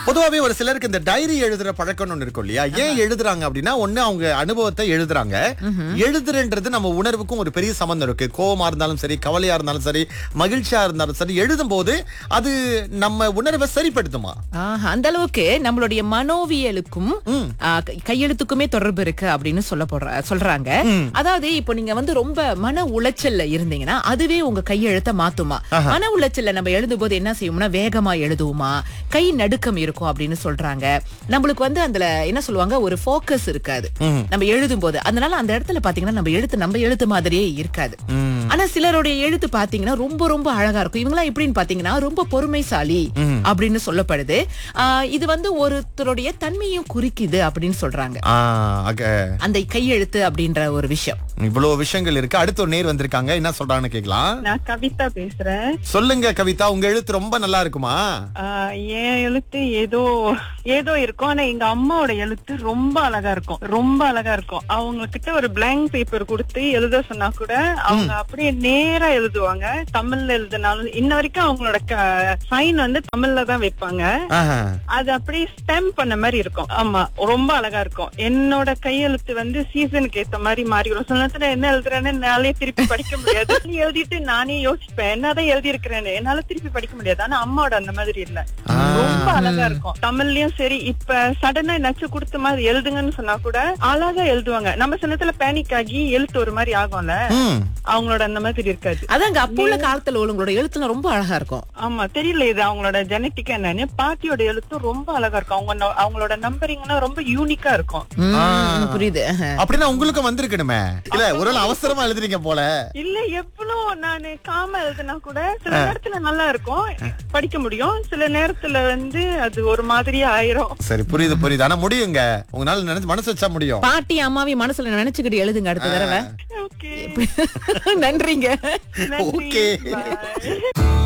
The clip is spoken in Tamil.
பொதுவாவே ஒரு சிலருக்கு இந்த டைரி எழுதுற பழக்கம்னு ஒண்ணு இருக்கும் இல்லையா ஏன் எழுதுறாங்க அப்படின்னா ஒண்ணு அவங்க அனுபவத்தை எழுதுறாங்க எழுதுறன்றது நம்ம உணர்வுக்கும் ஒரு பெரிய சம்பந்தம் இருக்கு கோவமா இருந்தாலும் சரி கவலையா இருந்தாலும் சரி மகிழ்ச்சியா இருந்தாலும் சரி எழுதும் போது அது நம்ம உணர்வை சரிப்படுத்துமா ஆஹா, அந்த அளவுக்கு நம்மளுடைய மனோவியலுக்கும் ஆ, கை- கையெழுத்துக்குமே தொடர்பு இருக்கு அப்படின்னு சொல்ல போடுற சொல்றாங்க அதாவது இப்போ நீங்க வந்து ரொம்ப மன உளைச்சல்ல இருந்தீங்கன்னா அதுவே உங்க கையெழுத்த மாத்துமா மன உளைச்சல்ல நம்ம எழுதும் போது என்ன செய்வோம்னா வேகமா எழுதுவோமா கை நடுக்கம் இருக்கும் அப்படின்னு சொல்றாங்க நம்மளுக்கு வந்து அதுல என்ன சொல்லுவாங்க ஒரு ஃபோக்கஸ் இருக்காது நம்ம எழுதும் போது அதனால அந்த இடத்துல பாத்தீங்கன்னா நம்ம எழுத்து நம்ம எழுத்து மாதிரியே இருக்காது ஆனா சிலருடைய எழுத்து பாத்தீங்கன்னா ரொம்ப ரொம்ப அழகா இருக்கும் இவங்கலாம் எப்படின்னு பாத்தீங்கன்னா ரொம்ப பொறுமைசாலி அப்படின்னு சொல்லப்படுது ஆஹ் இது வந்து ஒருத்தருடைய தன்மையும் குறிக்குது அப்படின்னு சொல்றாங்க ஆ, அக அந்த கையெழுத்து அப்படின்ற ஒரு விஷயம் இவ்வளவு விஷயங்கள் இருக்கு அடுத்த ஒரு நேர் வந்திருக்காங்க என்ன சொல்றாங்கன்னு கேக்கலாம் நான் கவிதா பேசுறேன் சொல்லுங்க கவிதா உங்க எழுத்து ரொம்ப நல்லா இருக்குமா ஆஹ் என் எழுத்து ஏதோ ஏதோ இருக்கும் ஆனா எங்க அம்மாவோட எழுத்து ரொம்ப அழகா இருக்கும் ரொம்ப அழகா இருக்கும் அவங்க கிட்ட ஒரு blank பேப்பர் கொடுத்து எழுத சொன்னா கூட அவங்க அப்படியே நேரா எழுதுவாங்க தமிழ்ல எழுதினாலும் இன்ன வரைக்கும் அவங்களோட சைன் வந்து தமிழ்ல தான் வைப்பாங்க ஆஹா. அது அப்படியே ஸ்டெம் பண்ண மாதிரி இருக்கும் ஆமா ரொம்ப அழகா இருக்கும் என்னோட கையெழுத்து வந்து சீசனுக்கு ஏத்த மாதிரி மாறி வரும் சில நேரத்துல என்ன எழுதுறேன்னு என்னாலே திருப்பி படிக்க முடியாது நீ எழுதிட்டு நானே யோசிப்பேன் என்னதான் எழுதி இருக்கிறேன்னு என்னால திருப்பி படிக்க முடியாது ஆனா அம்மாவோட அந்த மாதிரி இல்ல ரொம்ப அழகா இருக்கும் தமிழ்லயும் சரி இப்ப சடனா நச்சு கொடுத்த மாதிரி எழுதுங்கன்னு சொன்னா கூட அழகா எழுதுவாங்க நம்ம சில நேரத்துல பேனிக் ஆகி எழுத்து ஒரு மாதிரி ஆகும்ல ம். அவங்களோட அந்த மாதிரி இருக்காது அதாங்க அப்போ உள்ள காலத்துல உள்ளவங்களோட எழுத்துலாம் ரொம்ப அழகா இருக்கும் ஆமா தெரியல இது அவங்களோட ஜெனட்டிக் என்னன்னு பாட்டியோட எழுத்து ரொம்ப அழகா இருக்கும் அவங்க ந- அவங்களோட நம்பரிங்னா ரொம்ப யூனிக்கா இருக்கும் ம், புரியுது ஆஹா. அப்படின்னா உங்களுக்கும் வந்திருக்கணுமே இல்ல ஒருவேளை அவசரமா எழுதுறீங்க போல இல்ல எவ்வளவு நானு காம எழுதுனா கூட சில நேரத்துல நல்லா இருக்கும் படிக்க முடியும் சில நேரத்துல வந்து அது ஒரு மாதிரியா ஆயிரும் சரி புரியுது புரியுது ஆனா முடியுங்க உங்களால நினைச்சு மனசு வச்சா முடியும் பாட்டி அம்மாவி மனசுல நினைச்சுக்கிட்டு எழுதுங்க அடுத்த தடவை ஓகே நன்றிங்க நன்றி Okay. Bye.